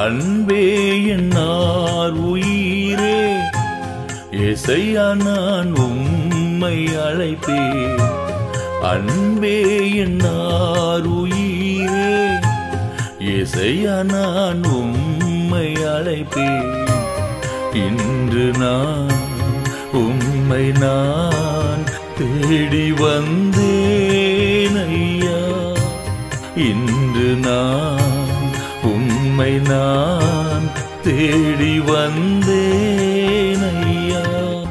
அன்பே என்னார் உயிரே ஏசையா நான் உம்மை அழைப்பேன் அன்பே என்னார் உயிரே ஏசையா நான் உம்மை அழைப்பேன் இன்று நான் உம்மை நான் தேடி வந்தேன் ஐயா இன்று நான் உம்மை நான் தேடி வந்தேன் ஐயா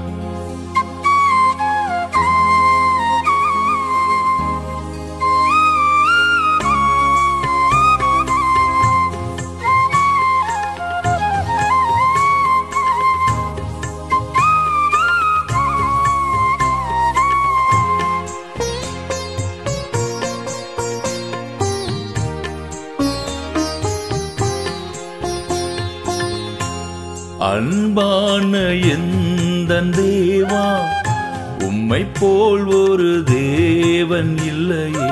அன்பான எந்தன் தேவா உம்மை போல் ஒரு தேவன் இல்லையே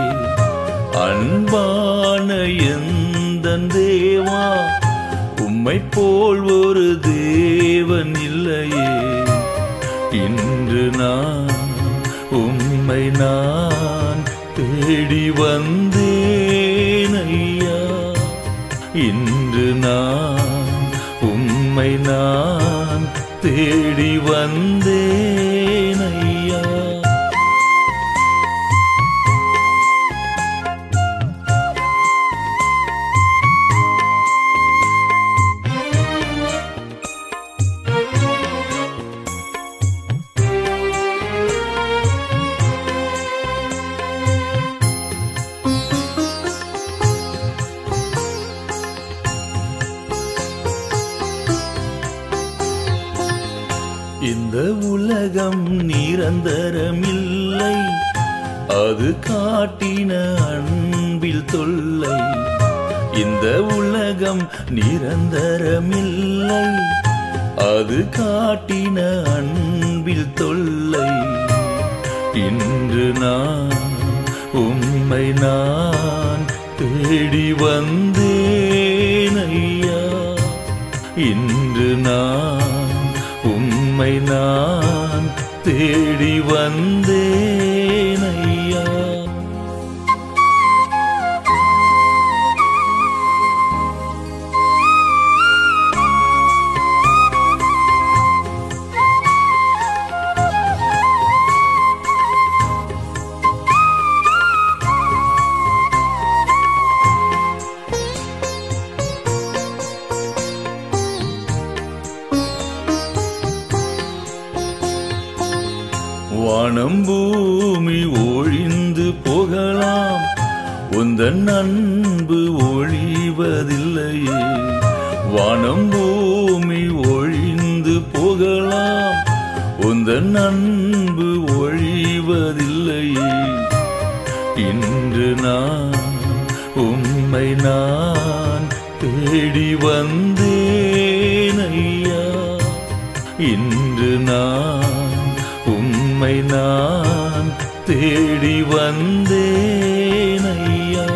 அன்பான எந்தன் தேவா உம்மை போல் ஒரு தேவன் இல்லையே இன்று நான் உம்மை நான் தேடி வந்தேன் ஐயா இன்று நான் உம்மை நான் தேடி வந்தேன் ஐயா இந்த உலகம் நிரந்தரமில்லை அது காட்டின அன்பில் தொல்லை இந்த உலகம் நிரந்தரமில்லை அது காட்டின அன்பில் தொல்லை இன்று நான் உம்மை நான் தேடி வந்தேன் ஐயா இன்று நான் உம்மை நான் தேடி வந்தேன் ஐயா வானம் பூமி ஒழிந்து போகலாம் உந்தன் அன்பு ஒழிவதில்லையே வானம் பூமி ஒழிந்து போகலாம் உந்தன் அன்பு ஒழிவதில்லையே இன்று நான் உம்மை நான் தேடி வந்தேன் ஐயா இன்று நான் உம்மை நான் தேடி வந்தேன் ஐயா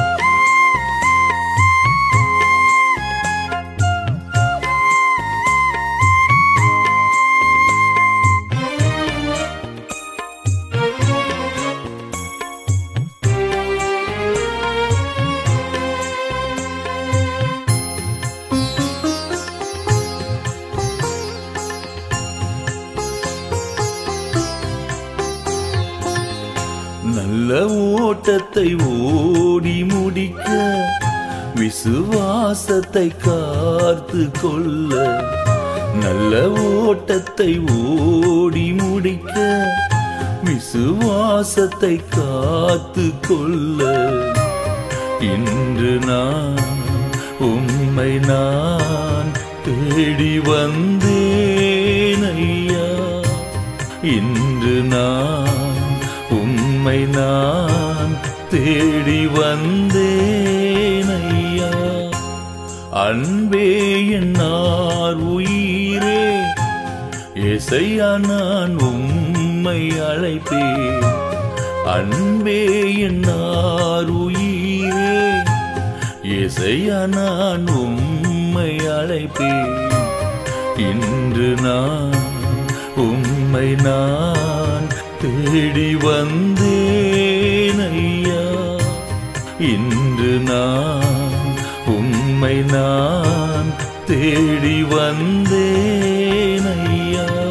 நல்ல ஓட்டத்தை ஓடி முடிக்க விசுவாசத்தை காத்து கொள்ள நல்ல ஓட்டத்தை ஓடி முடிக்க விசுவாசத்தை காத்து கொள்ள இன்று நான் உம்மை நான் தேடி வந்தேன் ஐயா இன்று நான் உம்மை நான் தேடி வந்தேன் ஐயா அன்பே என்னார் உயிரே ஏசையா நான் உம்மை அழைப்பேன் அன்பே என்னார் உயிரே இசையா நான் உம்மை அழைப்பேன் இன்று நான் உம்மை நான் தேடி வந்தேன் ஐயா இன்று நான் உம்மை நான் தேடி வந்தேன் ஐயா